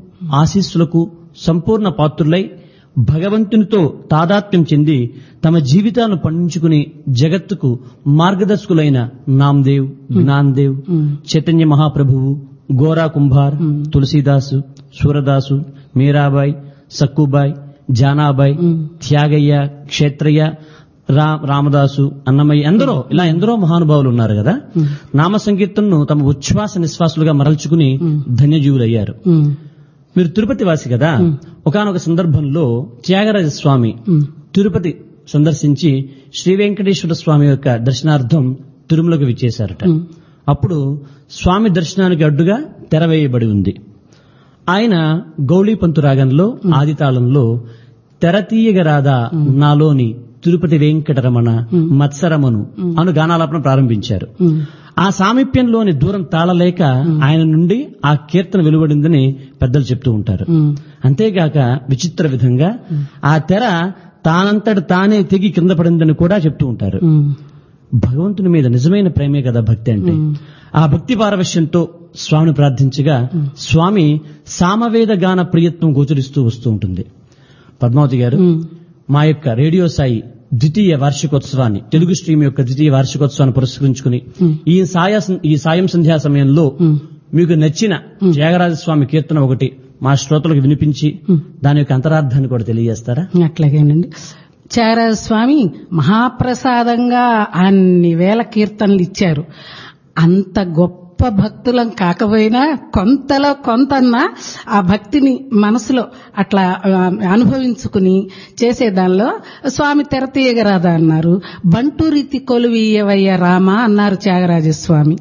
ఆశీస్సులకు సంపూర్ణ పాత్రులై భగవంతునితో తాదాత్మ్యం చెంది తమ జీవితాలను పండించుకుని జగత్తుకు మార్గదర్శకులైన నామ్దేవ్ జ్ఞాన్దేవ్ చైతన్య మహాప్రభువు గోరా కుంభార్ తులసీదాసు సూరదాసు మీరాబాయ్ సక్కుబాయ్ జానాబాయ్ త్యాగయ్య క్షేత్రయ్య రా రామదాసు అన్నమయ్య ఎందరో ఇలా ఎందరో మహానుభావులు ఉన్నారు కదా నామ సంకీర్తనను తమ ఉచ్ఛ్వాస నిశ్వాసులుగా మరల్చుకుని ధన్యజీవులయ్యారు ఉమ్, మీరు తిరుపతి వాసి కదా ఒకానొక సందర్భంలో త్యాగరాజ స్వామి తిరుపతి సందర్శించి శ్రీ వెంకటేశ్వర స్వామి యొక్క దర్శనార్థం తిరుమలకు విచ్చేశారట అప్పుడు స్వామి దర్శనానికి అడ్డుగా తెరవేయబడి ఉంది ఆయన గౌళీపంతు రాగంలో ఆదితాళంలో తెరతీయగరాదా నాలోని తిరుపతి వెంకటరమణ మత్సరమను అను గానాలాపన ప్రారంభించారు ఉమ్, ఆ సామీప్యంలోని దూరం తాళలేక ఆయన నుండి ఆ కీర్తన వెలువడిందని పెద్దలు చెప్తూ ఉంటారు ఉమ్, అంతేగాక విచిత్ర విధంగా ఆ తెర తానంతట తానే తెగి కింద పడిందని కూడా చెప్తూ ఉంటారు ఉమ్, భగవంతుని మీద నిజమైన ప్రేమే కదా భక్తి అంటే ఆ భక్తి పారవశ్యంతో స్వామిని ప్రార్థించగా స్వామి సామవేద గాన ప్రియత్వం గోచరిస్తూ వస్తూ ఉంటుంది పద్మావతి గారు ఉమ్. మా యొక్క రేడియో సాయి ద్వితీయ వార్షికోత్సవాన్ని తెలుగు స్ట్రీమ్ యొక్క ద్వితీయ వార్షికోత్సవాన్ని పురస్కరించుకుని ఈ సాయ ఈ సాయం సంధ్యా సమయంలో మీకు నచ్చిన త్యాగరాజ స్వామి కీర్తన ఒకటి మా శ్రోతలకు వినిపించి దాని యొక్క అంతరార్థాన్ని కూడా తెలియజేస్తారా అట్లాగేనండి చారాజ స్వామి మహాప్రసాదంగా అన్ని వేల కీర్తనలు ఇచ్చారు అంత గొప్ప భక్తులం కాకపోయినా కొంతలో కొంతన్నా ఆ భక్తిని మనసులో అట్లా ఆ, అనుభవించుకుని చేసే దానిలో స్వామి తెరతీయగరాదా అన్నారు బంటు రీతి కొలువీయవయ్య రామ అన్నారు త్యాగరాజస్వామి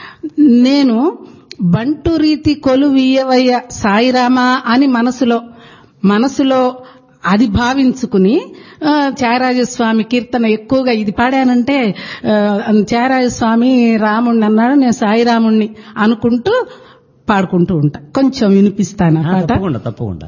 నేను బంటు రీతి కొలువీయవయ్య సాయిరామా అని మనసులో మనసులో అది భావించుకుని ఆ, త్యాగరాజస్వామి కీర్తన ఎక్కువగా ఇది పాడానంటే ఆ, త్యాగరాజస్వామి రాముణ్ణి అన్నాడు నేను సాయిరాముణ్ణి అనుకుంటూ పాడుకుంటూ ఉంటా కొంచెం వినిపిస్తాను ఆ పాట తప్పకుండా తప్పకుండా